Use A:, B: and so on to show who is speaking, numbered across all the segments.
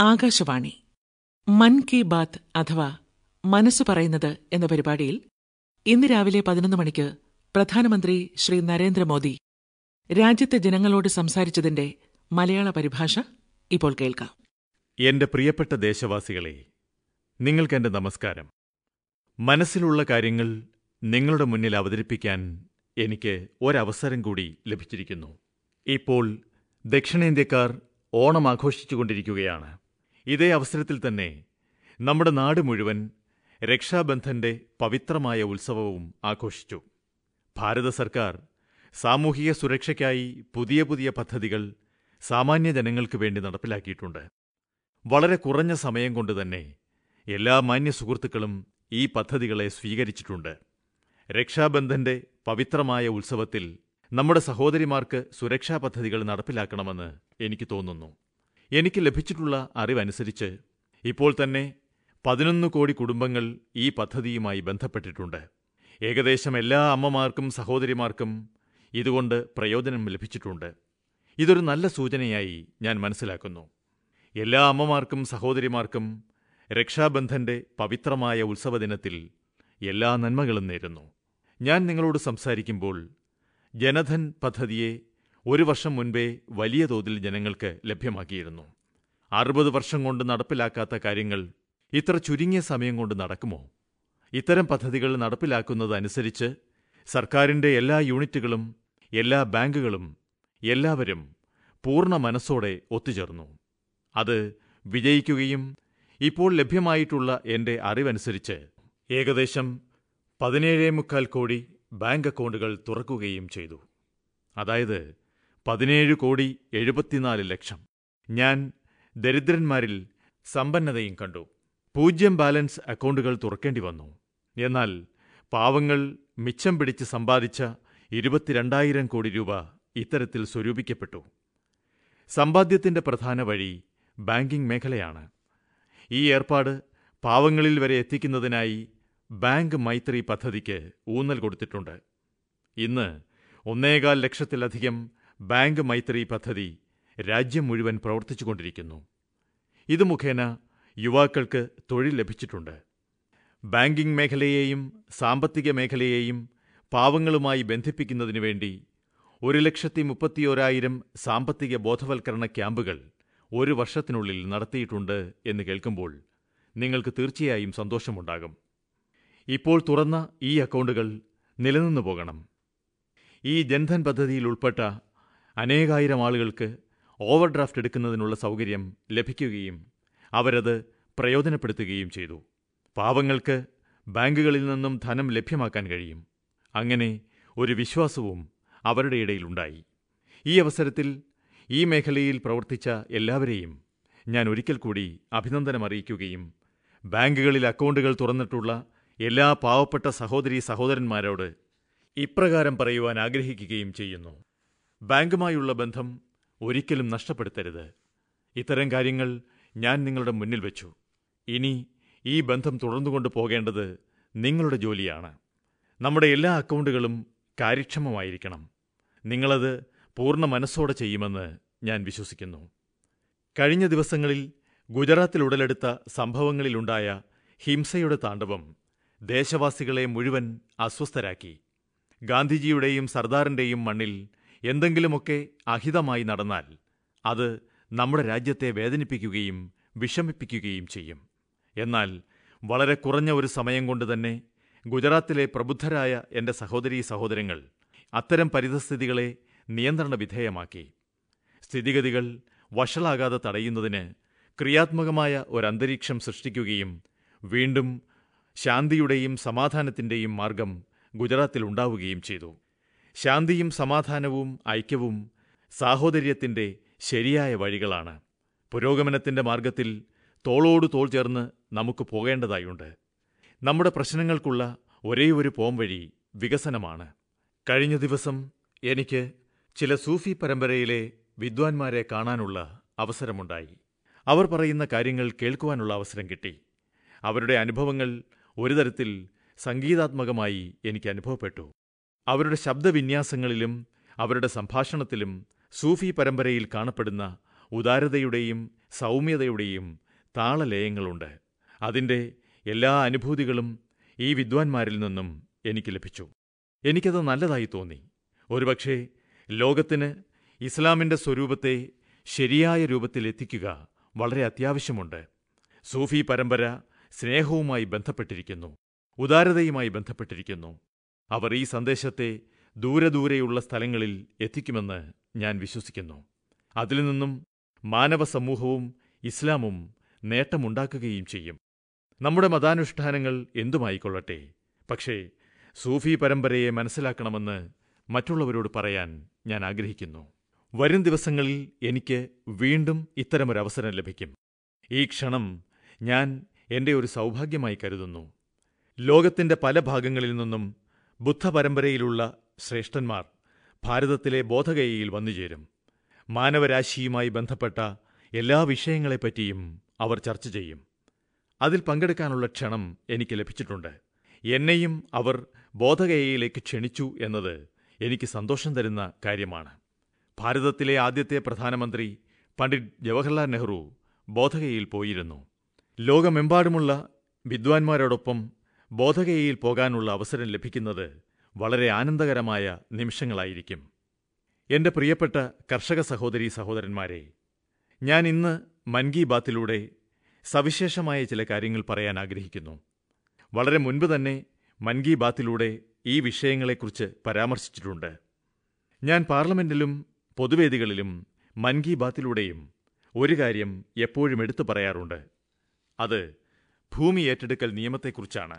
A: ആകാശവാണി മൻ കി ബാത്ത് അഥവാ മനസ്സ് പറയുന്നത് എന്ന പരിപാടിയിൽ ഇന്ന് രാവിലെ പതിനൊന്ന് മണിക്ക് പ്രധാനമന്ത്രി ശ്രീ നരേന്ദ്രമോദി രാജ്യത്തെ ജനങ്ങളോട് സംസാരിച്ചതിന്റെ മലയാള പരിഭാഷ ഇപ്പോൾ കേൾക്കാം
B: എന്റെ പ്രിയപ്പെട്ട ദേശവാസികളെ നിങ്ങൾക്കെന്റെ നമസ്കാരം മനസ്സിലുള്ള കാര്യങ്ങൾ നിങ്ങളുടെ മുന്നിൽ അവതരിപ്പിക്കാൻ എനിക്ക് ഒരവസരം കൂടി ലഭിച്ചിരിക്കുന്നു ഇപ്പോൾ ദക്ഷിണേന്ത്യക്കാർ ഓണം ആഘോഷിച്ചുകൊണ്ടിരിക്കുകയാണ് ഇതേ അവസരത്തിൽ തന്നെ നമ്മുടെ നാട് മുഴുവൻ രക്ഷാബന്ധന്റെ പവിത്രമായ ഉത്സവവും ആഘോഷിച്ചു ഭാരത സർക്കാർ സാമൂഹിക സുരക്ഷയ്ക്കായി പുതിയ പുതിയ പദ്ധതികൾ സാമാന്യ ജനങ്ങൾക്ക് വേണ്ടി നടപ്പിലാക്കിയിട്ടുണ്ട് വളരെ കുറഞ്ഞ സമയം കൊണ്ട് തന്നെ എല്ലാ മാന്യ സുഹൃത്തുക്കളും ഈ പദ്ധതികളെ സ്വീകരിച്ചിട്ടുണ്ട് രക്ഷാബന്ധന്റെ പവിത്രമായ ഉത്സവത്തിൽ നമ്മുടെ സഹോദരിമാർക്ക് സുരക്ഷാ പദ്ധതികൾ നടപ്പിലാക്കണമെന്ന് എനിക്ക് തോന്നുന്നു എനിക്ക് ലഭിച്ചിട്ടുള്ള അറിവനുസരിച്ച് ഇപ്പോൾ തന്നെ പതിനൊന്ന് കോടി കുടുംബങ്ങൾ ഈ പദ്ധതിയുമായി ബന്ധപ്പെട്ടിട്ടുണ്ട് ഏകദേശം എല്ലാ അമ്മമാർക്കും സഹോദരിമാർക്കും ഇതുകൊണ്ട് പ്രയോജനം ലഭിച്ചിട്ടുണ്ട് ഇതൊരു നല്ല സൂചനയായി ഞാൻ മനസ്സിലാക്കുന്നു എല്ലാ അമ്മമാർക്കും സഹോദരിമാർക്കും രക്ഷാബന്ധന്റെ പവിത്രമായ ഉത്സവദിനത്തിൽ എല്ലാ നന്മകളും നേരുന്നു ഞാൻ നിങ്ങളോട് സംസാരിക്കുമ്പോൾ ജനധൻ പദ്ധതിയെ ഒരു വർഷം മുൻപേ വലിയ തോതിൽ ജനങ്ങൾക്ക് ലഭ്യമാക്കിയിരുന്നു അറുപത് വർഷം കൊണ്ട് നടപ്പിലാക്കാത്ത കാര്യങ്ങൾ ഇത്ര ചുരുങ്ങിയ സമയം കൊണ്ട് നടക്കുമോ ഇത്തരം പദ്ധതികൾ നടപ്പിലാക്കുന്നതനുസരിച്ച് സർക്കാരിന്റെ എല്ലാ യൂണിറ്റുകളും എല്ലാ ബാങ്കുകളും എല്ലാവരും പൂർണ്ണ മനസ്സോടെ ഒത്തുചേർന്നു അത് വിജയിക്കുകയും ഇപ്പോൾ ലഭ്യമായിട്ടുള്ള എന്റെ അറിവനുസരിച്ച് ഏകദേശം പതിനേഴേ മുക്കാൽ കോടി ബാങ്ക് അക്കൗണ്ടുകൾ തുറക്കുകയും ചെയ്തു അതായത് പതിനേഴ് കോടി എഴുപത്തിനാല് ലക്ഷം ഞാൻ ദരിദ്രന്മാരിൽ സമ്പന്നതയും കണ്ടു പൂജ്യം ബാലൻസ് അക്കൗണ്ടുകൾ തുറക്കേണ്ടി വന്നു എന്നാൽ പാവങ്ങൾ മിച്ചം പിടിച്ച് സമ്പാദിച്ച ഇരുപത്തിരണ്ടായിരം കോടി രൂപ ഇത്തരത്തിൽ സ്വരൂപിക്കപ്പെട്ടു സമ്പാദ്യത്തിന്റെ പ്രധാന വഴി ബാങ്കിംഗ് മേഖലയാണ് ഈ ഏർപ്പാട് പാവങ്ങളിൽ വരെ എത്തിക്കുന്നതിനായി ബാങ്ക് മൈത്രി പദ്ധതിക്ക് ഊന്നൽ കൊടുത്തിട്ടുണ്ട് ഇന്ന് ഒന്നേകാൽ ലക്ഷത്തിലധികം ബാങ്ക് മൈത്രി പദ്ധതി രാജ്യം മുഴുവൻ പ്രവർത്തിച്ചുകൊണ്ടിരിക്കുന്നു ഇത് മുഖേന യുവാക്കൾക്ക് തൊഴിൽ ലഭിച്ചിട്ടുണ്ട് ബാങ്കിംഗ് മേഖലയെയും സാമ്പത്തിക മേഖലയെയും പാവങ്ങളുമായി ബന്ധിപ്പിക്കുന്നതിനു വേണ്ടി ഒരു ലക്ഷത്തി മുപ്പത്തിയോരായിരം സാമ്പത്തിക ബോധവൽക്കരണ ക്യാമ്പുകൾ ഒരു വർഷത്തിനുള്ളിൽ നടത്തിയിട്ടുണ്ട് എന്ന് കേൾക്കുമ്പോൾ നിങ്ങൾക്ക് തീർച്ചയായും സന്തോഷമുണ്ടാകും ഇപ്പോൾ തുറന്ന ഈ അക്കൗണ്ടുകൾ നിലനിന്നു പോകണം ഈ ജൻധൻ പദ്ധതിയിൽ ഉൾപ്പെട്ട അനേകായിരം ആളുകൾക്ക് ഓവർഡ്രാഫ്റ്റ് എടുക്കുന്നതിനുള്ള സൗകര്യം ലഭിക്കുകയും അവരത് പ്രയോജനപ്പെടുത്തുകയും ചെയ്തു പാവങ്ങൾക്ക് ബാങ്കുകളിൽ നിന്നും ധനം ലഭ്യമാക്കാൻ കഴിയും അങ്ങനെ ഒരു വിശ്വാസവും അവരുടെ ഇടയിലുണ്ടായി ഈ അവസരത്തിൽ ഈ മേഖലയിൽ പ്രവർത്തിച്ച എല്ലാവരെയും ഞാൻ ഒരിക്കൽ കൂടി അഭിനന്ദനമറിയിക്കുകയും ബാങ്കുകളിൽ അക്കൗണ്ടുകൾ തുറന്നിട്ടുള്ള എല്ലാ പാവപ്പെട്ട സഹോദരീ സഹോദരന്മാരോട് ഇപ്രകാരം പറയുവാൻ ആഗ്രഹിക്കുകയും ചെയ്യുന്നു ബാങ്കുമായുള്ള ബന്ധം ഒരിക്കലും നഷ്ടപ്പെടുത്തരുത് ഇത്തരം കാര്യങ്ങൾ ഞാൻ നിങ്ങളുടെ മുന്നിൽ വെച്ചു ഇനി ഈ ബന്ധം തുടർന്നുകൊണ്ട് പോകേണ്ടത് നിങ്ങളുടെ ജോലിയാണ് നമ്മുടെ എല്ലാ അക്കൗണ്ടുകളും കാര്യക്ഷമമായിരിക്കണം നിങ്ങളത് പൂർണ്ണ മനസ്സോടെ ചെയ്യുമെന്ന് ഞാൻ വിശ്വസിക്കുന്നു കഴിഞ്ഞ ദിവസങ്ങളിൽ ഗുജറാത്തിൽ ഉടലെടുത്ത സംഭവങ്ങളിലുണ്ടായ ഹിംസയുടെ താണ്ഡവം ദേശവാസികളെ മുഴുവൻ അസ്വസ്ഥരാക്കി ഗാന്ധിജിയുടെയും സർദാറിന്റെയും മണ്ണിൽ എന്തെങ്കിലുമൊക്കെ അഹിതമായി നടന്നാൽ അത് നമ്മുടെ രാജ്യത്തെ വേദനിപ്പിക്കുകയും വിഷമിപ്പിക്കുകയും ചെയ്യും എന്നാൽ വളരെ കുറഞ്ഞ ഒരു സമയം കൊണ്ട് തന്നെ ഗുജറാത്തിലെ പ്രബുദ്ധരായ എന്റെ സഹോദരീ സഹോദരങ്ങൾ അത്തരം പരിതസ്ഥിതികളെ നിയന്ത്രണ വിധേയമാക്കി സ്ഥിതിഗതികൾ വഷളാകാതെ തടയുന്നതിന് ക്രിയാത്മകമായ ഒരന്തരീക്ഷം സൃഷ്ടിക്കുകയും വീണ്ടും ശാന്തിയുടെയും സമാധാനത്തിന്റെയും മാർഗം ഗുജറാത്തിൽ ഉണ്ടാവുകയും ചെയ്തു ശാന്തിയും സമാധാനവും ഐക്യവും സാഹോദര്യത്തിന്റെ ശരിയായ വഴികളാണ് പുരോഗമനത്തിന്റെ മാർഗത്തിൽ തോളോട് തോൾ ചേർന്ന് നമുക്ക് പോകേണ്ടതായുണ്ട് നമ്മുടെ പ്രശ്നങ്ങൾക്കുള്ള ഒരേയൊരു പോംവഴി വികസനമാണ് കഴിഞ്ഞ ദിവസം എനിക്ക് ചില സൂഫി പരമ്പരയിലെ വിദ്വാൻമാരെ കാണാനുള്ള അവസരമുണ്ടായി അവർ പറയുന്ന കാര്യങ്ങൾ കേൾക്കുവാനുള്ള അവസരം കിട്ടി അവരുടെ അനുഭവങ്ങൾ ഒരു തരത്തിൽ സംഗീതാത്മകമായി എനിക്ക് അനുഭവപ്പെട്ടു അവരുടെ ശബ്ദവിന്യാസങ്ങളിലും അവരുടെ സംഭാഷണത്തിലും സൂഫി പരമ്പരയിൽ കാണപ്പെടുന്ന ഉദാരതയുടെയും സൗമ്യതയുടെയും താളലയങ്ങളുണ്ട് അതിന്റെ എല്ലാ അനുഭൂതികളും ഈ വിദ്വാൻമാരിൽ നിന്നും എനിക്ക് ലഭിച്ചു എനിക്കത് നല്ലതായി തോന്നി ഒരുപക്ഷേ ലോകത്തിന് ഇസ്ലാമിന്റെ സ്വരൂപത്തെ ശരിയായ രൂപത്തിൽ എത്തിക്കുക വളരെ അത്യാവശ്യമുണ്ട് സൂഫി പരമ്പര സ്നേഹവുമായി ബന്ധപ്പെട്ടിരിക്കുന്നു ഉദാരതയുമായി ബന്ധപ്പെട്ടിരിക്കുന്നു അവർ ഈ സന്ദേശത്തെ ദൂരെ ദൂരെയുള്ള സ്ഥലങ്ങളിൽ എത്തിക്കുമെന്ന് ഞാൻ വിശ്വസിക്കുന്നു അതിൽ നിന്നും മാനവ സമൂഹവും ഇസ്ലാമും നേട്ടമുണ്ടാക്കുകയും ചെയ്യും നമ്മുടെ മതാനുഷ്ഠാനങ്ങൾ എന്തുമായിക്കൊള്ളട്ടെ പക്ഷേ സൂഫി പരമ്പരയെ മനസ്സിലാക്കണമെന്ന് മറ്റുള്ളവരോട് പറയാൻ ഞാൻ ആഗ്രഹിക്കുന്നു വരും ദിവസങ്ങളിൽ എനിക്ക് വീണ്ടും ഇത്തരമൊരവസരം ലഭിക്കും ഈ ക്ഷണം ഞാൻ എന്റെ ഒരു സൗഭാഗ്യമായി കരുതുന്നു ലോകത്തിന്റെ പല ഭാഗങ്ങളിൽ നിന്നും ബുദ്ധപരമ്പരയിലുള്ള ശ്രേഷ്ഠന്മാർ ഭാരതത്തിലെ ബോധഗയയിൽ വന്നുചേരും മാനവരാശിയുമായി ബന്ധപ്പെട്ട എല്ലാ വിഷയങ്ങളെപ്പറ്റിയും അവർ ചർച്ച ചെയ്യും അതിൽ പങ്കെടുക്കാനുള്ള ക്ഷണം എനിക്ക് ലഭിച്ചിട്ടുണ്ട് എന്നെയും അവർ ബോധഗയയിലേക്ക് ക്ഷണിച്ചു എന്നത് എനിക്ക് സന്തോഷം തരുന്ന കാര്യമാണ് ഭാരതത്തിലെ ആദ്യത്തെ പ്രധാനമന്ത്രി പണ്ഡിറ്റ് ജവഹർലാൽ നെഹ്റു ബോധഗയയിൽ പോയിരുന്നു ലോകമെമ്പാടുമുള്ള വിദ്വാൻമാരോടൊപ്പം ബോധഗയയിൽ പോകാനുള്ള അവസരം ലഭിക്കുന്നത് വളരെ ആനന്ദകരമായ നിമിഷങ്ങളായിരിക്കും എന്റെ പ്രിയപ്പെട്ട കർഷക സഹോദരീ സഹോദരന്മാരെ ഞാൻ ഇന്ന് മൻ കി ബാത്തിലൂടെ സവിശേഷമായ ചില കാര്യങ്ങൾ പറയാൻ ആഗ്രഹിക്കുന്നു വളരെ മുൻപ് തന്നെ മൻ കി ബാത്തിലൂടെ ഈ വിഷയങ്ങളെക്കുറിച്ച് പരാമർശിച്ചിട്ടുണ്ട് ഞാൻ പാർലമെന്റിലും പൊതുവേദികളിലും മൻ കി ബാത്തിലൂടെയും ഒരു കാര്യം എപ്പോഴും എടുത്തു പറയാറുണ്ട് അത് ഭൂമി ഏറ്റെടുക്കൽ നിയമത്തെക്കുറിച്ചാണ്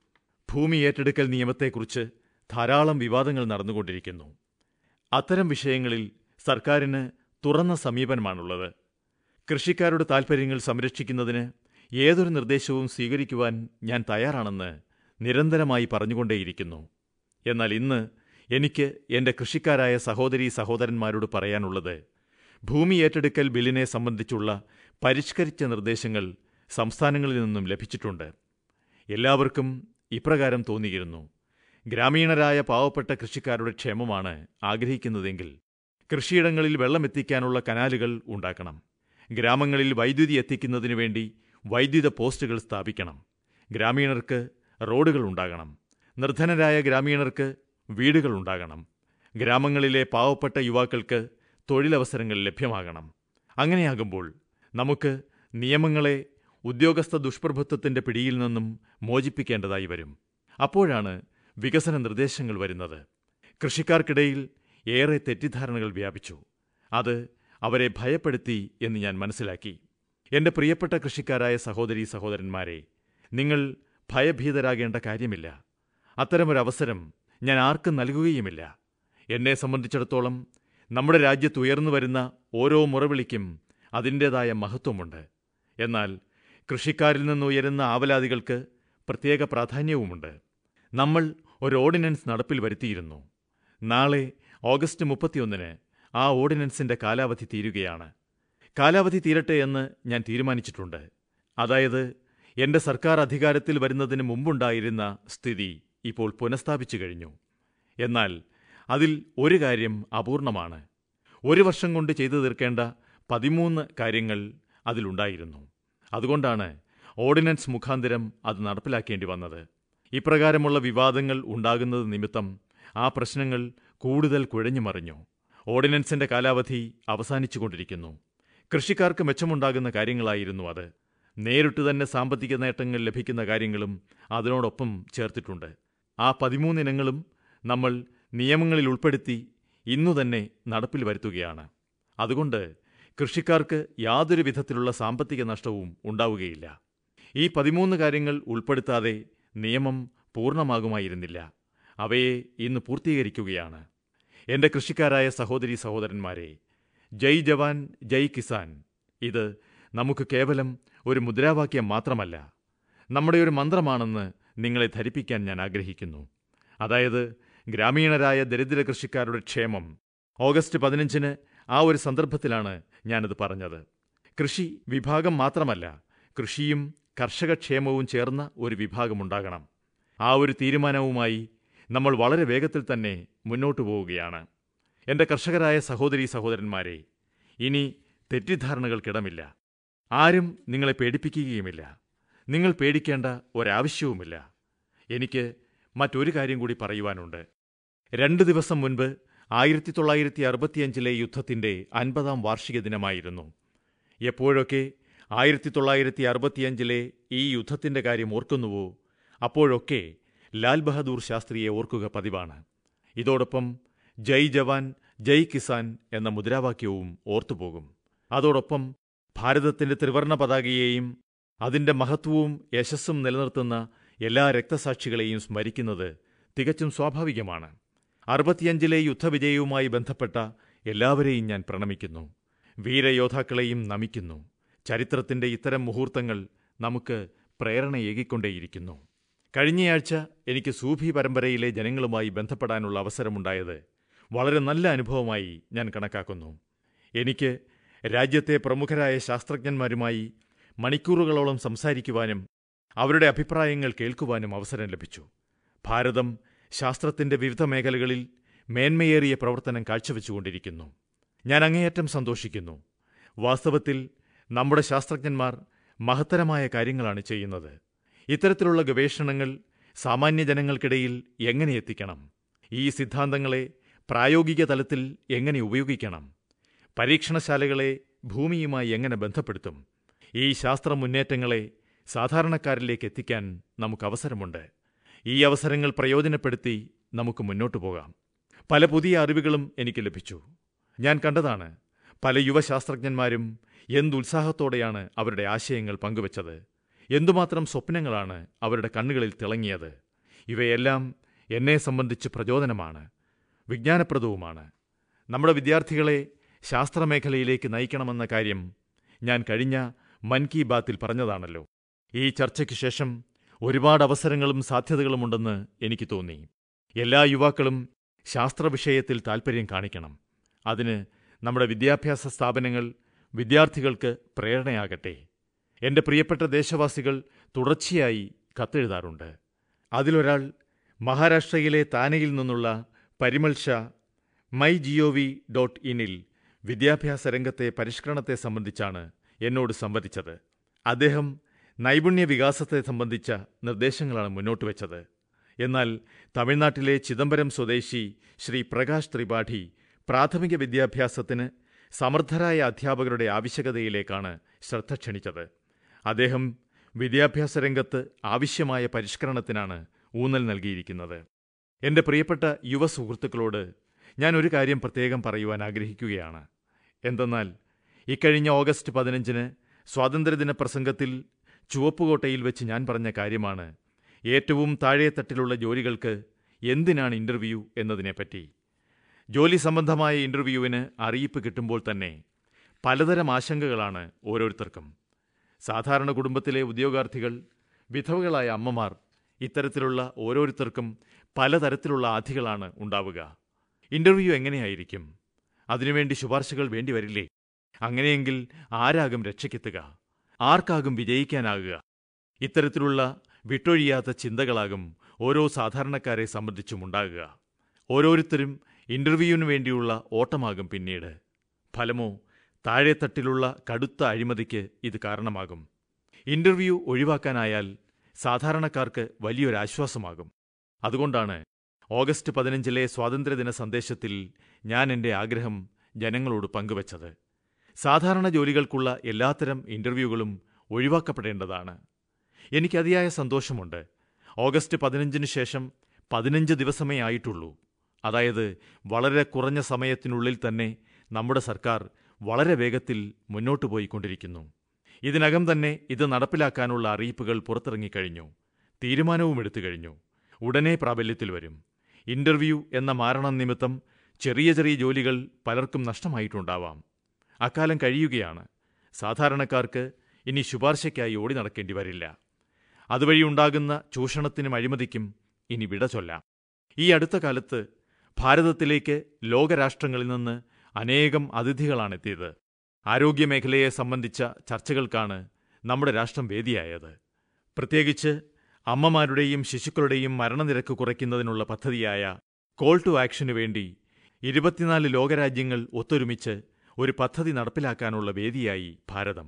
B: ഭൂമി ഏറ്റെടുക്കൽ നിയമത്തെക്കുറിച്ച് ധാരാളം വിവാദങ്ങൾ നടന്നുകൊണ്ടിരിക്കുന്നു അത്തരം വിഷയങ്ങളിൽ സർക്കാരിന് തുറന്ന സമീപനമാണുള്ളത് കൃഷിക്കാരുടെ താൽപ്പര്യങ്ങൾ സംരക്ഷിക്കുന്നതിന് ഏതൊരു നിർദ്ദേശവും സ്വീകരിക്കുവാൻ ഞാൻ തയ്യാറാണെന്ന് നിരന്തരമായി പറഞ്ഞുകൊണ്ടേയിരിക്കുന്നു എന്നാൽ ഇന്ന് എനിക്ക് എന്റെ കൃഷിക്കാരായ സഹോദരീ സഹോദരന്മാരോട് പറയാനുള്ളത് ഭൂമി ഏറ്റെടുക്കൽ ബില്ലിനെ സംബന്ധിച്ചുള്ള പരിഷ്കരിച്ച നിർദ്ദേശങ്ങൾ സംസ്ഥാനങ്ങളിൽ നിന്നും ലഭിച്ചിട്ടുണ്ട് എല്ലാവർക്കും ഇപ്രകാരം തോന്നിയിരുന്നു ഗ്രാമീണരായ പാവപ്പെട്ട കൃഷിക്കാരുടെ ക്ഷേമമാണ് ആഗ്രഹിക്കുന്നതെങ്കിൽ കൃഷിയിടങ്ങളിൽ വെള്ളമെത്തിക്കാനുള്ള കനാലുകൾ ഉണ്ടാക്കണം ഗ്രാമങ്ങളിൽ വൈദ്യുതി എത്തിക്കുന്നതിനു വേണ്ടി വൈദ്യുത പോസ്റ്റുകൾ സ്ഥാപിക്കണം ഗ്രാമീണർക്ക് റോഡുകൾ ഉണ്ടാകണം നിർധനരായ ഗ്രാമീണർക്ക് വീടുകൾ ഉണ്ടാകണം ഗ്രാമങ്ങളിലെ പാവപ്പെട്ട യുവാക്കൾക്ക് തൊഴിലവസരങ്ങൾ ലഭ്യമാകണം അങ്ങനെയാകുമ്പോൾ നമുക്ക് നിയമങ്ങളെ ഉദ്യോഗസ്ഥ ദുഷ്പ്രഭുത്വത്തിന്റെ പിടിയിൽ നിന്നും മോചിപ്പിക്കേണ്ടതായി വരും അപ്പോഴാണ് വികസന നിർദ്ദേശങ്ങൾ വരുന്നത് കൃഷിക്കാർക്കിടയിൽ ഏറെ തെറ്റിദ്ധാരണകൾ വ്യാപിച്ചു അത് അവരെ ഭയപ്പെടുത്തി എന്ന് ഞാൻ മനസ്സിലാക്കി എന്റെ പ്രിയപ്പെട്ട കൃഷിക്കാരായ സഹോദരീ സഹോദരന്മാരെ നിങ്ങൾ ഭയഭീതരാകേണ്ട കാര്യമില്ല അത്തരമൊരവസരം ഞാൻ ആർക്കും നൽകുകയുമില്ല എന്നെ സംബന്ധിച്ചിടത്തോളം നമ്മുടെ രാജ്യത്ത് ഉയർന്നു വരുന്ന ഓരോ മുറവിളിക്കും അതിൻ്റെതായ മഹത്വമുണ്ട് എന്നാൽ കൃഷിക്കാരിൽ നിന്ന് ഉയരുന്ന ആവലാതികൾക്ക് പ്രത്യേക പ്രാധാന്യവുമുണ്ട് നമ്മൾ ഒരു ഓർഡിനൻസ് നടപ്പിൽ വരുത്തിയിരുന്നു നാളെ ഓഗസ്റ്റ് മുപ്പത്തിയൊന്നിന് ആ ഓർഡിനൻസിന്റെ കാലാവധി തീരുകയാണ് കാലാവധി തീരട്ടെ എന്ന് ഞാൻ തീരുമാനിച്ചിട്ടുണ്ട് അതായത് എന്റെ സർക്കാർ അധികാരത്തിൽ വരുന്നതിന് മുമ്പുണ്ടായിരുന്ന സ്ഥിതി ഇപ്പോൾ പുനഃസ്ഥാപിച്ചു കഴിഞ്ഞു എന്നാൽ അതിൽ ഒരു കാര്യം അപൂർണമാണ് ഒരു വർഷം കൊണ്ട് ചെയ്തു തീർക്കേണ്ട പതിമൂന്ന് കാര്യങ്ങൾ അതിലുണ്ടായിരുന്നു അതുകൊണ്ടാണ് ഓർഡിനൻസ് മുഖാന്തരം അത് നടപ്പിലാക്കേണ്ടി വന്നത് ഇപ്രകാരമുള്ള വിവാദങ്ങൾ ഉണ്ടാകുന്നത് നിമിത്തം ആ പ്രശ്നങ്ങൾ കൂടുതൽ കുഴഞ്ഞുമറിഞ്ഞു ഓർഡിനൻസിന്റെ കാലാവധി അവസാനിച്ചുകൊണ്ടിരിക്കുന്നു കൃഷിക്കാർക്ക് മെച്ചമുണ്ടാകുന്ന കാര്യങ്ങളായിരുന്നു അത് നേരിട്ട് തന്നെ സാമ്പത്തിക നേട്ടങ്ങൾ ലഭിക്കുന്ന കാര്യങ്ങളും അതിനോടൊപ്പം ചേർത്തിട്ടുണ്ട് ആ പതിമൂന്നിനങ്ങളും നമ്മൾ നിയമങ്ങളിൽ ഉൾപ്പെടുത്തി ഇന്നു തന്നെ നടപ്പിൽ വരുത്തുകയാണ് അതുകൊണ്ട് കൃഷിക്കാർക്ക് യാതൊരു വിധത്തിലുള്ള സാമ്പത്തിക നഷ്ടവും ഉണ്ടാവുകയില്ല ഈ പതിമൂന്ന് കാര്യങ്ങൾ ഉൾപ്പെടുത്താതെ നിയമം പൂർണ്ണമാകുമായിരുന്നില്ല അവയെ ഇന്ന് പൂർത്തീകരിക്കുകയാണ് എന്റെ കൃഷിക്കാരായ സഹോദരീ സഹോദരന്മാരെ ജയ് ജവാൻ ജയ് കിസാൻ ഇത് നമുക്ക് കേവലം ഒരു മുദ്രാവാക്യം മാത്രമല്ല നമ്മുടെ ഒരു മന്ത്രമാണെന്ന് നിങ്ങളെ ധരിപ്പിക്കാൻ ഞാൻ ആഗ്രഹിക്കുന്നു അതായത് ഗ്രാമീണരായ ദരിദ്ര കൃഷിക്കാരുടെ ക്ഷേമം ഓഗസ്റ്റ് പതിനഞ്ചിന് ആ ഒരു സന്ദർഭത്തിലാണ് ഞാനത് പറഞ്ഞത് കൃഷി വിഭാഗം മാത്രമല്ല കൃഷിയും കർഷകക്ഷേമവും ചേർന്ന ഒരു വിഭാഗമുണ്ടാകണം ആ ഒരു തീരുമാനവുമായി നമ്മൾ വളരെ വേഗത്തിൽ തന്നെ മുന്നോട്ടു പോവുകയാണ് എന്റെ കർഷകരായ സഹോദരീ സഹോദരന്മാരെ ഇനി തെറ്റിദ്ധാരണകൾക്കിടമില്ല ആരും നിങ്ങളെ പേടിപ്പിക്കുകയുമില്ല നിങ്ങൾ പേടിക്കേണ്ട ഒരാവശ്യവുമില്ല എനിക്ക് മറ്റൊരു കാര്യം കൂടി പറയുവാനുണ്ട് രണ്ട് ദിവസം മുൻപ് ആയിരത്തി തൊള്ളായിരത്തി അറുപത്തിയഞ്ചിലെ യുദ്ധത്തിന്റെ അൻപതാം വാർഷിക ദിനമായിരുന്നു എപ്പോഴൊക്കെ ആയിരത്തി തൊള്ളായിരത്തി അറുപത്തിയഞ്ചിലെ ഈ യുദ്ധത്തിന്റെ കാര്യം ഓർക്കുന്നുവോ അപ്പോഴൊക്കെ ലാൽ ബഹദൂർ ശാസ്ത്രിയെ ഓർക്കുക പതിവാണ് ഇതോടൊപ്പം ജയ് ജവാൻ ജയ് കിസാൻ എന്ന മുദ്രാവാക്യവും ഓർത്തുപോകും അതോടൊപ്പം ഭാരതത്തിന്റെ ത്രിവർണ പതാകയെയും അതിന്റെ മഹത്വവും യശസ്സും നിലനിർത്തുന്ന എല്ലാ രക്തസാക്ഷികളെയും സ്മരിക്കുന്നത് തികച്ചും സ്വാഭാവികമാണ് അറുപത്തിയഞ്ചിലെ യുദ്ധവിജയവുമായി ബന്ധപ്പെട്ട എല്ലാവരെയും ഞാൻ പ്രണമിക്കുന്നു വീരയോദ്ധാക്കളെയും നമിക്കുന്നു ചരിത്രത്തിന്റെ ഇത്തരം മുഹൂർത്തങ്ങൾ നമുക്ക് പ്രേരണയേകിക്കൊണ്ടേയിരിക്കുന്നു കഴിഞ്ഞയാഴ്ച എനിക്ക് സൂഫി പരമ്പരയിലെ ജനങ്ങളുമായി ബന്ധപ്പെടാനുള്ള അവസരമുണ്ടായത് വളരെ നല്ല അനുഭവമായി ഞാൻ കണക്കാക്കുന്നു എനിക്ക് രാജ്യത്തെ പ്രമുഖരായ ശാസ്ത്രജ്ഞന്മാരുമായി മണിക്കൂറുകളോളം സംസാരിക്കുവാനും അവരുടെ അഭിപ്രായങ്ങൾ കേൾക്കുവാനും അവസരം ലഭിച്ചു ഭാരതം ശാസ്ത്രത്തിന്റെ വിവിധ മേഖലകളിൽ മേന്മയേറിയ പ്രവർത്തനം കാഴ്ചവെച്ചുകൊണ്ടിരിക്കുന്നു ഞാൻ അങ്ങേയറ്റം സന്തോഷിക്കുന്നു വാസ്തവത്തിൽ നമ്മുടെ ശാസ്ത്രജ്ഞന്മാർ മഹത്തരമായ കാര്യങ്ങളാണ് ചെയ്യുന്നത് ഇത്തരത്തിലുള്ള ഗവേഷണങ്ങൾ സാമാന്യ ജനങ്ങൾക്കിടയിൽ എങ്ങനെ എത്തിക്കണം ഈ സിദ്ധാന്തങ്ങളെ പ്രായോഗിക തലത്തിൽ എങ്ങനെ ഉപയോഗിക്കണം പരീക്ഷണശാലകളെ ഭൂമിയുമായി എങ്ങനെ ബന്ധപ്പെടുത്തും ഈ ശാസ്ത്ര മുന്നേറ്റങ്ങളെ സാധാരണക്കാരിലേക്ക് എത്തിക്കാൻ നമുക്ക് അവസരമുണ്ട് ഈ അവസരങ്ങൾ പ്രയോജനപ്പെടുത്തി നമുക്ക് മുന്നോട്ടു പോകാം പല പുതിയ അറിവുകളും എനിക്ക് ലഭിച്ചു ഞാൻ കണ്ടതാണ് പല യുവശാസ്ത്രജ്ഞന്മാരും എന്തുത്സാഹത്തോടെയാണ് അവരുടെ ആശയങ്ങൾ പങ്കുവച്ചത് എന്തുമാത്രം സ്വപ്നങ്ങളാണ് അവരുടെ കണ്ണുകളിൽ തിളങ്ങിയത് ഇവയെല്ലാം എന്നെ സംബന്ധിച്ച് പ്രചോദനമാണ് വിജ്ഞാനപ്രദവുമാണ് നമ്മുടെ വിദ്യാർത്ഥികളെ ശാസ്ത്രമേഖലയിലേക്ക് നയിക്കണമെന്ന കാര്യം ഞാൻ കഴിഞ്ഞ മൻ കി ബാത്തിൽ പറഞ്ഞതാണല്ലോ ഈ ചർച്ചയ്ക്ക് ശേഷം ഒരുപാട് അവസരങ്ങളും സാധ്യതകളുമുണ്ടെന്ന് എനിക്ക് തോന്നി എല്ലാ യുവാക്കളും ശാസ്ത്രവിഷയത്തിൽ താൽപര്യം കാണിക്കണം അതിന് നമ്മുടെ വിദ്യാഭ്യാസ സ്ഥാപനങ്ങൾ വിദ്യാർത്ഥികൾക്ക് പ്രേരണയാകട്ടെ എന്റെ പ്രിയപ്പെട്ട ദേശവാസികൾ തുടർച്ചയായി കത്തെഴുതാറുണ്ട് അതിലൊരാൾ മഹാരാഷ്ട്രയിലെ താനെയിൽ നിന്നുള്ള Parimal Shah my gov dot ഇനിൽ വിദ്യാഭ്യാസ രംഗത്തെ പരിഷ്കരണത്തെ സംബന്ധിച്ചാണ് എന്നോട് സംവദിച്ചത് അദ്ദേഹം നൈപുണ്യ വികാസത്തെ സംബന്ധിച്ച നിർദ്ദേശങ്ങളാണ് മുന്നോട്ട് വെച്ചത് എന്നാൽ തമിഴ്നാട്ടിലെ ചിദംബരം സ്വദേശി ശ്രീ പ്രകാശ് ത്രിപാഠി പ്രാഥമിക വിദ്യാഭ്യാസത്തിന് സമർത്ഥരായ അധ്യാപകരുടെ ആവശ്യകതയിലേക്കാണ് ശ്രദ്ധ ക്ഷണിച്ചത് അദ്ദേഹം വിദ്യാഭ്യാസ രംഗത്ത് ആവശ്യമായ പരിഷ്കരണത്തിനാണ് ഊന്നൽ നൽകിയിരിക്കുന്നത് എന്റെ പ്രിയപ്പെട്ട യുവ സുഹൃത്തുക്കളോട് ഞാൻ ഒരു കാര്യം പ്രത്യേകം പറയുവാൻ ആഗ്രഹിക്കുകയാണ് എന്തെന്നാൽ ഇക്കഴിഞ്ഞ ഓഗസ്റ്റ് പതിനഞ്ചിന് സ്വാതന്ത്ര്യദിന പ്രസംഗത്തിൽ ചുവപ്പുകോട്ടയിൽ വെച്ച് ഞാൻ പറഞ്ഞ കാര്യമാണ് ഏറ്റവും താഴെത്തട്ടിലുള്ള ജോലികൾക്ക് എന്തിനാണ് ഇന്റർവ്യൂ എന്നതിനെപ്പറ്റി ജോലി സംബന്ധമായ ഇന്റർവ്യൂവിന് അറിയിപ്പ് കിട്ടുമ്പോൾ തന്നെ പലതരം ആശങ്കകളാണ് ഓരോരുത്തർക്കും സാധാരണ കുടുംബത്തിലെ ഉദ്യോഗാർത്ഥികൾ വിധവകളായ അമ്മമാർ ഇത്തരത്തിലുള്ള ഓരോരുത്തർക്കും പലതരത്തിലുള്ള ആധികളാണ് ഉണ്ടാവുക ഇന്റർവ്യൂ എങ്ങനെയായിരിക്കും അതിനുവേണ്ടി ശുപാർശകൾ വേണ്ടിവരില്ലേ അങ്ങനെയെങ്കിൽ ആരാകും രക്ഷയ്ക്കെത്തുക ആർക്കാകും വിജയിക്കാനാകുക ഇത്തരത്തിലുള്ള വിട്ടൊഴിയാത്ത ചിന്തകളാകും ഓരോ സാധാരണക്കാരെ സംബന്ധിച്ചും ഉണ്ടാകുക ഓരോരുത്തരും ഇന്റർവ്യൂവിനു വേണ്ടിയുള്ള ഓട്ടമാകും പിന്നീട് ഫലമോ താഴെത്തട്ടിലുള്ള കടുത്ത അഴിമതിക്ക് ഇത് കാരണമാകും ഇന്റർവ്യൂ ഒഴിവാക്കാനായാൽ സാധാരണക്കാർക്ക് വലിയൊരാശ്വാസമാകും അതുകൊണ്ടാണ് ഓഗസ്റ്റ് പതിനഞ്ചിലെ സ്വാതന്ത്ര്യദിന സന്ദേശത്തിൽ ഞാൻ എന്റെ ആഗ്രഹം ജനങ്ങളോട് പങ്കുവച്ചത് സാധാരണ ജോലികൾക്കുള്ള എല്ലാത്തരം ഇന്റർവ്യൂകളും ഒഴിവാക്കപ്പെടേണ്ടതാണ് എനിക്ക് അതിയായ സന്തോഷമുണ്ട് ഓഗസ്റ്റ് പതിനഞ്ചിന് ശേഷം പതിനഞ്ച് ദിവസമേ ആയിട്ടുള്ളൂ അതായത് വളരെ കുറഞ്ഞ സമയത്തിനുള്ളിൽ തന്നെ നമ്മുടെ സർക്കാർ വളരെ വേഗത്തിൽ മുന്നോട്ടു പോയിക്കൊണ്ടിരിക്കുന്നു ഇതിനകം തന്നെ ഇത് നടപ്പിലാക്കാനുള്ള അറിയിപ്പുകൾ പുറത്തിറങ്ങിക്കഴിഞ്ഞു തീരുമാനവും എടുത്തു കഴിഞ്ഞു ഉടനെ പ്രാബല്യത്തിൽ വരും ഇന്റർവ്യൂ എന്ന മാരണം നിമിത്തം ചെറിയ ചെറിയ ജോലികൾ പലർക്കും നഷ്ടമായിട്ടുണ്ടാവാം അക്കാലം കഴിയുകയാണ് സാധാരണക്കാർക്ക് ഇനി ശുപാർശയ്ക്കായി ഓടി നടക്കേണ്ടി വരില്ല അതുവഴി ഉണ്ടാകുന്ന ചൂഷണത്തിനും അഴിമതിക്കും ഇനി വിട ചൊല്ലാം ഈ അടുത്ത കാലത്ത് ഭാരതത്തിലേക്ക് ലോകരാഷ്ട്രങ്ങളിൽ നിന്ന് അനേകം അതിഥികളാണെത്തിയത് ആരോഗ്യമേഖലയെ സംബന്ധിച്ച ചർച്ചകൾക്കാണ് നമ്മുടെ രാഷ്ട്രം വേദിയായത് പ്രത്യേകിച്ച് അമ്മമാരുടെയും ശിശുക്കളുടെയും മരണനിരക്ക് കുറയ്ക്കുന്നതിനുള്ള പദ്ധതിയായ കോൾ ടു ആക്ഷനു വേണ്ടി ഇരുപത്തിനാല് ലോകരാജ്യങ്ങൾ ഒത്തൊരുമിച്ച് ഒരു പദ്ധതി നടപ്പിലാക്കാനുള്ള വേദിയായി ഭാരതം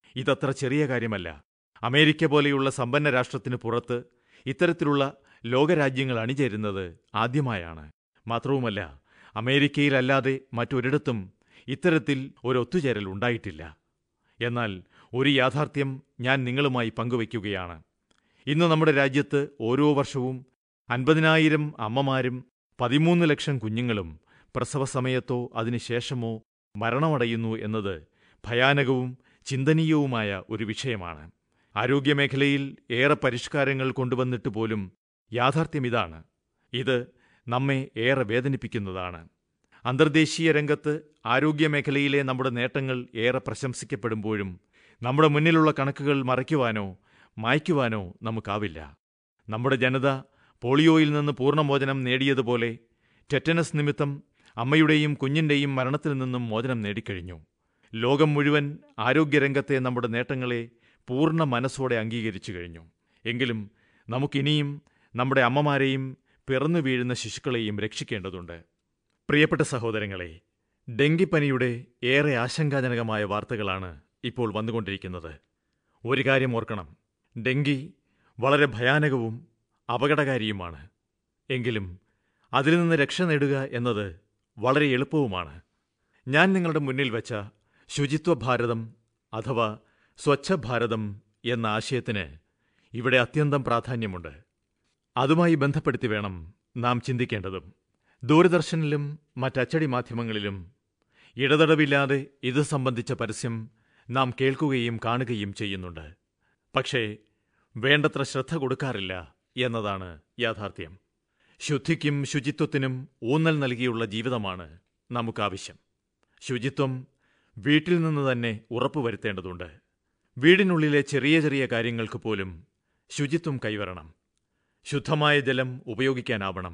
B: ഇതത്ര ചെറിയ കാര്യമല്ല അമേരിക്ക പോലെയുള്ള സമ്പന്ന രാഷ്ട്രത്തിന് പുറത്ത് ഇത്തരത്തിലുള്ള ലോകരാജ്യങ്ങൾ അണിചേരുന്നത് ആദ്യമായാണ് മാത്രവുമല്ല അമേരിക്കയിലല്ലാതെ മറ്റൊരിടത്തും ഇത്തരത്തിൽ ഒരു ഒത്തുചേരൽ ഉണ്ടായിട്ടില്ല എന്നാൽ ഒരു യാഥാർത്ഥ്യം ഞാൻ നിങ്ങളുമായി പങ്കുവയ്ക്കുകയാണ് ഇന്ന് നമ്മുടെ രാജ്യത്ത് ഓരോ വർഷവും അൻപതിനായിരം അമ്മമാരും പതിമൂന്ന് ലക്ഷം കുഞ്ഞുങ്ങളും പ്രസവസമയത്തോ അതിനുശേഷമോ മരണമടയുന്നു എന്നത് ഭയാനകവും ചിന്തനീയവുമായ ഒരു വിഷയമാണ് ആരോഗ്യമേഖലയിൽ ഏറെ പരിഷ്കാരങ്ങൾ കൊണ്ടുവന്നിട്ട് പോലും യാഥാർത്ഥ്യം ഇതാണ് ഇത് നമ്മെ ഏറെ വേദനിപ്പിക്കുന്നതാണ് അന്തർദേശീയ രംഗത്ത് ആരോഗ്യമേഖലയിലെ നമ്മുടെ നേട്ടങ്ങൾ ഏറെ പ്രശംസിക്കപ്പെടുമ്പോഴും നമ്മുടെ മുന്നിലുള്ള കണക്കുകൾ മറയ്ക്കുവാനോ മായ്ക്കുവാനോ നമുക്കാവില്ല നമ്മുടെ ജനത പോളിയോയിൽ നിന്ന് പൂർണ്ണമോചനം നേടിയതുപോലെ ടെറ്റനസ് നിമിത്തം അമ്മയുടെയും കുഞ്ഞിന്റെയും മരണത്തിൽ നിന്നും മോചനം നേടിക്കഴിഞ്ഞു ലോകം മുഴുവൻ ആരോഗ്യരംഗത്തെ നമ്മുടെ നേട്ടങ്ങളെ പൂർണ്ണ മനസ്സോടെ അംഗീകരിച്ചു കഴിഞ്ഞു എങ്കിലും നമുക്കിനിയും നമ്മുടെ അമ്മമാരെയും പിറന്നു വീഴുന്ന ശിശുക്കളെയും രക്ഷിക്കേണ്ടതുണ്ട് പ്രിയപ്പെട്ട സഹോദരങ്ങളെ ഡെങ്കിപ്പനിയുടെ ഏറെ ആശങ്കാജനകമായ വാർത്തകളാണ് ഇപ്പോൾ വന്നുകൊണ്ടിരിക്കുന്നത് ഒരു കാര്യം ഓർക്കണം ഡെങ്കി വളരെ ഭയാനകവും അപകടകാരിയുമാണ് എങ്കിലും അതിൽ നിന്ന് രക്ഷ നേടുക എന്നത് വളരെ എളുപ്പവുമാണ് ഞാൻ നിങ്ങളുടെ മുന്നിൽ വച്ച ശുചിത്വ ഭാരതം അഥവാ സ്വച്ഛ ഭാരതം എന്ന ആശയത്തിന് ഇവിടെ അത്യന്തം പ്രാധാന്യമുണ്ട് അതുമായി ബന്ധപ്പെടുത്തി വേണം നാം ചിന്തിക്കേണ്ടതും ദൂരദർശനിലും മറ്റച്ചടി മാധ്യമങ്ങളിലും ഇടതടവില്ലാതെ ഇത് സംബന്ധിച്ച പരസ്യം നാം കേൾക്കുകയും കാണുകയും ചെയ്യുന്നുണ്ട് പക്ഷേ വേണ്ടത്ര ശ്രദ്ധ കൊടുക്കാറില്ല എന്നതാണ് യാഥാർത്ഥ്യം ശുദ്ധിക്കും ശുചിത്വത്തിനും ഊന്നൽ നൽകിയുള്ള ജീവിതമാണ് നമുക്കാവശ്യം ശുചിത്വം വീട്ടിൽ നിന്ന് തന്നെ ഉറപ്പുവരുത്തേണ്ടതുണ്ട് വീടിനുള്ളിലെ ചെറിയ ചെറിയ കാര്യങ്ങൾക്ക് പോലും ശുചിത്വം കൈവരണം ശുദ്ധമായ ജലം ഉപയോഗിക്കാനാവണം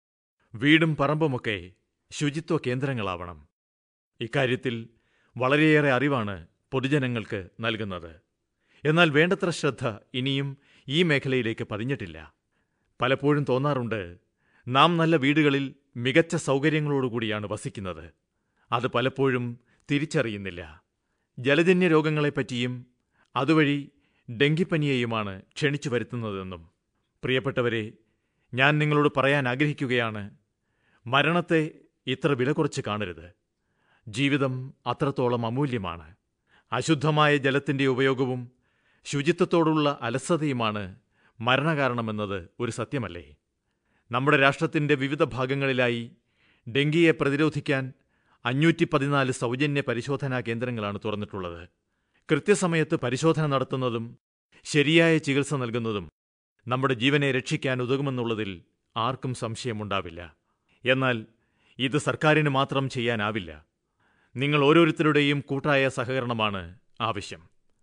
B: വീടും പറമ്പുമൊക്കെ ശുചിത്വ കേന്ദ്രങ്ങളാവണം ഇക്കാര്യത്തിൽ വളരെയേറെ അറിവാണ് പൊതുജനങ്ങൾക്ക് നൽകുന്നത് എന്നാൽ വേണ്ടത്ര ശ്രദ്ധ ഇനിയും ഈ മേഖലയിലേക്ക് പതിഞ്ഞിട്ടില്ല പലപ്പോഴും തോന്നാറുണ്ട് നാം നല്ല വീടുകളിൽ മികച്ച സൗകര്യങ്ങളോടുകൂടിയാണ് വസിക്കുന്നത് അത് പലപ്പോഴും തിരിച്ചറിയുന്നില്ല ജലജന്യ രോഗങ്ങളെപ്പറ്റിയും അതുവഴി ഡെങ്കിപ്പനിയെയുമാണ് ക്ഷണിച്ചു വരുത്തുന്നതെന്നും പ്രിയപ്പെട്ടവരെ ഞാൻ നിങ്ങളോട് പറയാൻ ആഗ്രഹിക്കുകയാണ് മരണത്തെ ഇത്ര വില കുറച്ച് കാണരുത് ജീവിതം അത്രത്തോളം അമൂല്യമാണ് അശുദ്ധമായ ജലത്തിന്റെ ഉപയോഗവും ശുചിത്വത്തോടുള്ള അലസതയുമാണ് മരണകാരണമെന്നത് ഒരു സത്യമല്ലേ നമ്മുടെ രാഷ്ട്രത്തിന്റെ വിവിധ ഭാഗങ്ങളിലായി ഡെങ്കിയെ പ്രതിരോധിക്കാൻ അഞ്ഞൂറ്റി പതിനാല് സൗജന്യ പരിശോധനാ കേന്ദ്രങ്ങളാണ് തുറന്നിട്ടുള്ളത് കൃത്യസമയത്ത് പരിശോധന നടത്തുന്നതും ശരിയായ ചികിത്സ നൽകുന്നതും നമ്മുടെ ജീവനെ രക്ഷിക്കാൻ ഉതകുമെന്നുള്ളതിൽ ആർക്കും സംശയമുണ്ടാവില്ല എന്നാൽ ഇത് സർക്കാരിന് മാത്രം ചെയ്യാനാവില്ല നിങ്ങൾ ഓരോരുത്തരുടെയും കൂട്ടായ സഹകരണമാണ് ആവശ്യം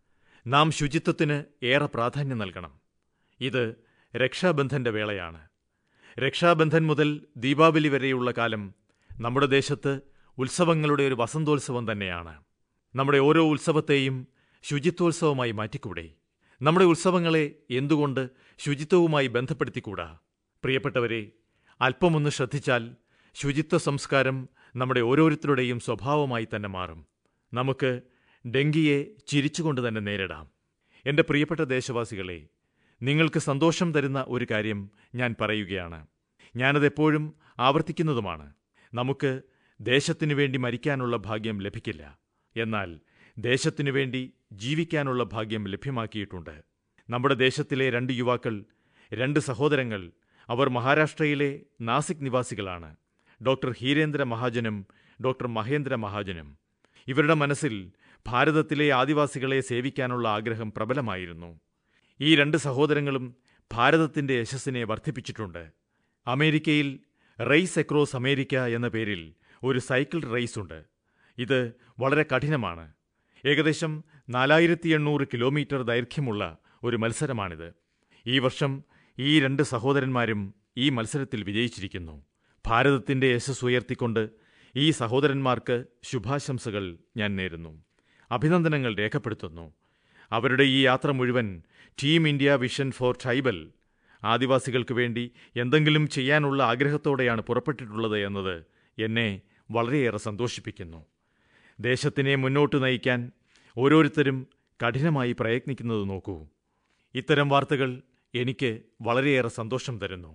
B: നാം ശുചിത്വത്തിന് ഏറെ പ്രാധാന്യം നൽകണം ഇത് രക്ഷാബന്ധന്റെ വേളയാണ് രക്ഷാബന്ധൻ മുതൽ ദീപാവലി വരെയുള്ള കാലം നമ്മുടെ ദേശത്ത് ഉത്സവങ്ങളുടെ ഒരു വസന്തോത്സവം തന്നെയാണ് നമ്മുടെ ഓരോ ഉത്സവത്തെയും ശുചിത്വോത്സവമായി മാറ്റിക്കൂടെ നമ്മുടെ ഉത്സവങ്ങളെ എന്തുകൊണ്ട് ശുചിത്വവുമായി ബന്ധപ്പെടുത്തിക്കൂടാ പ്രിയപ്പെട്ടവരെ അല്പമൊന്ന് ശ്രദ്ധിച്ചാൽ ശുചിത്വ സംസ്കാരം നമ്മുടെ ഓരോരുത്തരുടെയും സ്വഭാവമായി തന്നെ മാറും നമുക്ക് ഡെങ്കിയെ ചിരിച്ചുകൊണ്ട് തന്നെ നേരിടാം എന്റെ പ്രിയപ്പെട്ട ദേശവാസികളെ നിങ്ങൾക്ക് സന്തോഷം തരുന്ന ഒരു കാര്യം ഞാൻ പറയുകയാണ് ഞാനതെപ്പോഴും ആവർത്തിക്കുന്നതുമാണ് നമുക്ക് ദേശത്തിനു വേണ്ടി മരിക്കാനുള്ള ഭാഗ്യം ലഭിക്കില്ല എന്നാൽ ദേശത്തിനു വേണ്ടി ജീവിക്കാനുള്ള ഭാഗ്യം ലഭ്യമാക്കിയിട്ടുണ്ട് നമ്മുടെ ദേശത്തിലെ രണ്ട് യുവാക്കൾ രണ്ട് സഹോദരങ്ങൾ അവർ മഹാരാഷ്ട്രയിലെ നാസിക് നിവാസികളാണ് ഡോക്ടർ ഹീരേന്ദ്ര മഹാജനും ഡോക്ടർ മഹേന്ദ്ര മഹാജനും ഇവരുടെ മനസ്സിൽ ഭാരതത്തിലെ ആദിവാസികളെ സേവിക്കാനുള്ള ആഗ്രഹം പ്രബലമായിരുന്നു ഈ രണ്ട് സഹോദരങ്ങളും ഭാരതത്തിന്റെ യശസ്സിനെ വർദ്ധിപ്പിച്ചിട്ടുണ്ട് അമേരിക്കയിൽ റെയ്സ് എക്രോസ് അമേരിക്ക എന്ന പേരിൽ ഒരു സൈക്കിൾ റേസ് ഉണ്ട് ഇത് വളരെ കഠിനമാണ് ഏകദേശം നാലായിരത്തി എണ്ണൂറ് കിലോമീറ്റർ ദൈർഘ്യമുള്ള ഒരു മത്സരമാണിത് ഈ വർഷം ഈ രണ്ട് സഹോദരന്മാരും ഈ മത്സരത്തിൽ വിജയിച്ചിരിക്കുന്നു ഭാരതത്തിന്റെ യശസ് ഉയർത്തിക്കൊണ്ട് ഈ സഹോദരന്മാർക്ക് ശുഭാശംസകൾ ഞാൻ നേരുന്നു അഭിനന്ദനങ്ങൾ രേഖപ്പെടുത്തുന്നു അവരുടെ ഈ യാത്ര മുഴുവൻ team India vision for tribal ആദിവാസികൾക്ക് വേണ്ടി എന്തെങ്കിലും ചെയ്യാനുള്ള ആഗ്രഹത്തോടെയാണ് പുറപ്പെട്ടിട്ടുള്ളത് എന്നത് എന്നെ വളരെയേറെ സന്തോഷിപ്പിക്കുന്നു ദേശത്തിനെ മുന്നോട്ട് നയിക്കാൻ ഓരോരുത്തരും കഠിനമായി പ്രയത്നിക്കുന്നത് നോക്കൂ ഇത്തരം വാർത്തകൾ എനിക്ക് വളരെയേറെ സന്തോഷം തരുന്നു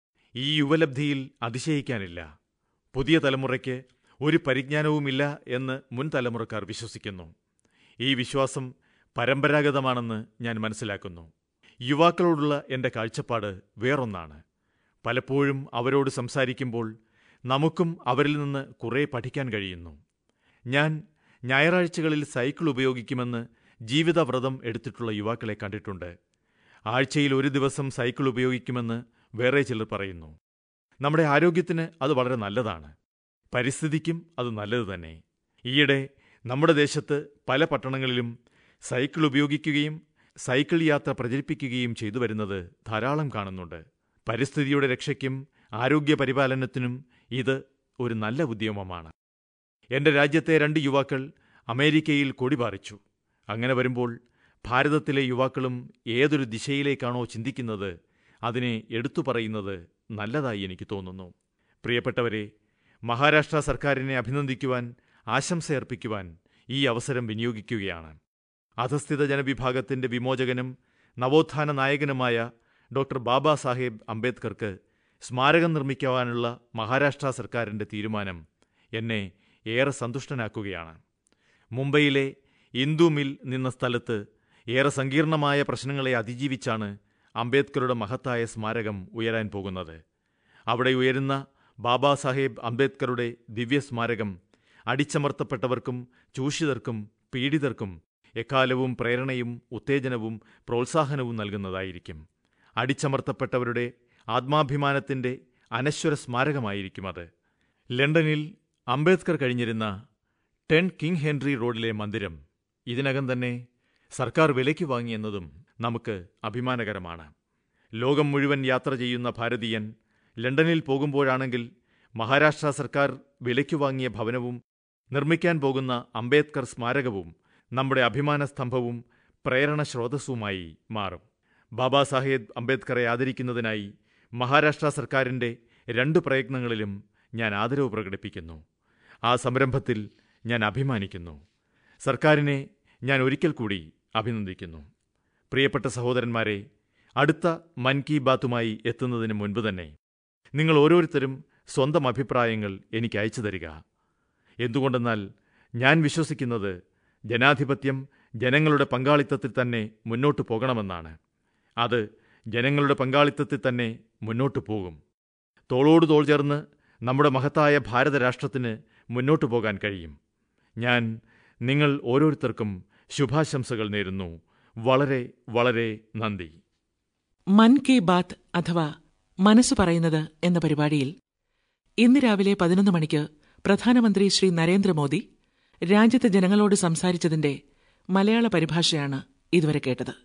B: ഈ യുവലബ്ധിയിൽ അതിശയിക്കാനില്ല പുതിയ തലമുറയ്ക്ക് ഒരു പരിജ്ഞാനവുമില്ല എന്ന് മുൻ തലമുറക്കാർ വിശ്വസിക്കുന്നു ഈ വിശ്വാസം പരമ്പരാഗതമാണെന്ന് ഞാൻ മനസ്സിലാക്കുന്നു യുവാക്കളോടുള്ള എന്റെ കാഴ്ചപ്പാട് വേറൊന്നാണ് പലപ്പോഴും അവരോട് സംസാരിക്കുമ്പോൾ നമുക്കും അവരിൽ നിന്ന് കുറേ പഠിക്കാൻ കഴിയുന്നു ഞാൻ ഞായറാഴ്ചകളിൽ സൈക്കിൾ ഉപയോഗിക്കുമെന്ന് ജീവിതവ്രതം എടുത്തിട്ടുള്ള യുവാക്കളെ കണ്ടിട്ടുണ്ട് ആഴ്ചയിൽ ഒരു ദിവസം സൈക്കിൾ ഉപയോഗിക്കുമെന്ന് വേറെ ചിലർ പറയുന്നു നമ്മുടെ ആരോഗ്യത്തിന് അത് വളരെ നല്ലതാണ് പരിസ്ഥിതിക്കും അത് നല്ലത് തന്നെ ഈയിടെ നമ്മുടെ ദേശത്ത് പല പട്ടണങ്ങളിലും സൈക്കിൾ ഉപയോഗിക്കുകയും സൈക്കിൾ യാത്ര പ്രചരിപ്പിക്കുകയും ചെയ്തു വരുന്നത് ധാരാളം കാണുന്നുണ്ട് പരിസ്ഥിതിയുടെ രക്ഷയ്ക്കും ആരോഗ്യ പരിപാലനത്തിനും ഇത് ഒരു നല്ല ഉദ്യമമാണ് എന്റെ രാജ്യത്തെ രണ്ട് യുവാക്കൾ അമേരിക്കയിൽ കൊടിപാറിച്ചു അങ്ങനെ വരുമ്പോൾ ഭാരതത്തിലെ യുവാക്കളും ഏതൊരു ദിശയിലേക്കാണോ ചിന്തിക്കുന്നത് അതിനെ എടുത്തു പറയുന്നത് നല്ലതായി എനിക്ക് തോന്നുന്നു പ്രിയപ്പെട്ടവരെ മഹാരാഷ്ട്ര സർക്കാരിനെ അഭിനന്ദിക്കുവാൻ ആശംസയർപ്പിക്കുവാൻ ഈ അവസരം വിനിയോഗിക്കുകയാണ് അധസ്ഥിത ജനവിഭാഗത്തിന്റെ വിമോചകനും നവോത്ഥാന നായകനുമായ ഡോക്ടർ ബാബാ സാഹേബ് അംബേദ്കർക്ക് സ്മാരകം നിർമ്മിക്കുവാനുള്ള മഹാരാഷ്ട്ര സർക്കാരിന്റെ തീരുമാനം എന്നെ ഏറെ സന്തുഷ്ടനാക്കുകയാണ് മുംബൈയിലെ ഇന്ദു മിൽ നിന്ന സ്ഥലത്ത് ഏറെ സങ്കീർണമായ പ്രശ്നങ്ങളെ അതിജീവിച്ചാണ് അംബേദ്കറുടെ മഹത്തായ സ്മാരകം ഉയരാൻ പോകുന്നത് അവിടെ ഉയരുന്ന ബാബാ സാഹേബ് അംബേദ്കറുടെ ദിവ്യസ്മാരകം അടിച്ചമർത്തപ്പെട്ടവർക്കും ചൂഷിതർക്കും പീഡിതർക്കും എക്കാലവും പ്രേരണയും ഉത്തേജനവും പ്രോത്സാഹനവും നൽകുന്നതായിരിക്കും അടിച്ചമർത്തപ്പെട്ടവരുടെ ആത്മാഭിമാനത്തിന്റെ അനശ്വര സ്മാരകമായിരിക്കും അത് ലണ്ടനിൽ അംബേദ്കർ കഴിഞ്ഞിരുന്ന ടെൻ കിങ് ഹെൻറി റോഡിലെ മന്ദിരം ഇതിനകം തന്നെ സർക്കാർ വിലയ്ക്ക് വാങ്ങിയെന്നതും നമുക്ക് അഭിമാനകരമാണ് ലോകം മുഴുവൻ യാത്ര ചെയ്യുന്ന ഭാരതീയൻ ലണ്ടനിൽ പോകുമ്പോഴാണെങ്കിൽ മഹാരാഷ്ട്ര സർക്കാർ വിലയ്ക്ക് വാങ്ങിയ ഭവനവും നിർമ്മിക്കാൻ പോകുന്ന അംബേദ്കർ സ്മാരകവും നമ്മുടെ അഭിമാന സ്തംഭവും പ്രേരണ സ്രോതസ്സുമായി മാറും ബാബാ സാഹേബ് അംബേദ്കറെ ആദരിക്കുന്നതിനായി മഹാരാഷ്ട്ര സർക്കാരിന്റെ രണ്ട് പ്രയത്നങ്ങളിലും ഞാൻ ആദരവ് പ്രകടിപ്പിക്കുന്നു ആ സംരംഭത്തിൽ ഞാൻ അഭിമാനിക്കുന്നു സർക്കാരിനെ ഞാൻ ഒരിക്കൽ കൂടി അഭിനന്ദിക്കുന്നു പ്രിയപ്പെട്ട സഹോദരന്മാരെ അടുത്ത മൻ കി ബാത്തുമായി എത്തുന്നതിന് മുൻപ് തന്നെ നിങ്ങൾ ഓരോരുത്തരും സ്വന്തം അഭിപ്രായങ്ങൾ എനിക്ക് അയച്ചു തരിക എന്തുകൊണ്ടെന്നാൽ ഞാൻ വിശ്വസിക്കുന്നത് ജനാധിപത്യം ജനങ്ങളുടെ പങ്കാളിത്തത്തിൽ തന്നെ മുന്നോട്ടു പോകണമെന്നാണ് അത് ജനങ്ങളുടെ പങ്കാളിത്തത്തിൽ തന്നെ മുന്നോട്ടു പോകും തോളോട് തോൾ ചേർന്ന് നമ്മുടെ മഹത്തായ ഭാരതരാഷ്ട്രത്തിന് മുന്നോട്ടു പോകാൻ കഴിയും ഞാൻ നിങ്ങൾ ഓരോരുത്തർക്കും ശുഭാശംസകൾ നേരുന്നു വളരെ വളരെ നന്ദി
A: മൻ കി ബാത്ത് അഥവാ മനസ്സ് പറയുന്നത് എന്ന പരിപാടിയിൽ ഇന്ന് രാവിലെ പതിനൊന്ന് മണിക്ക് പ്രധാനമന്ത്രി ശ്രീ നരേന്ദ്രമോദി രാജ്യത്തെ ജനങ്ങളോട് സംസാരിച്ചതിന്റെ മലയാള പരിഭാഷയാണ് ഇതുവരെ കേട്ടത്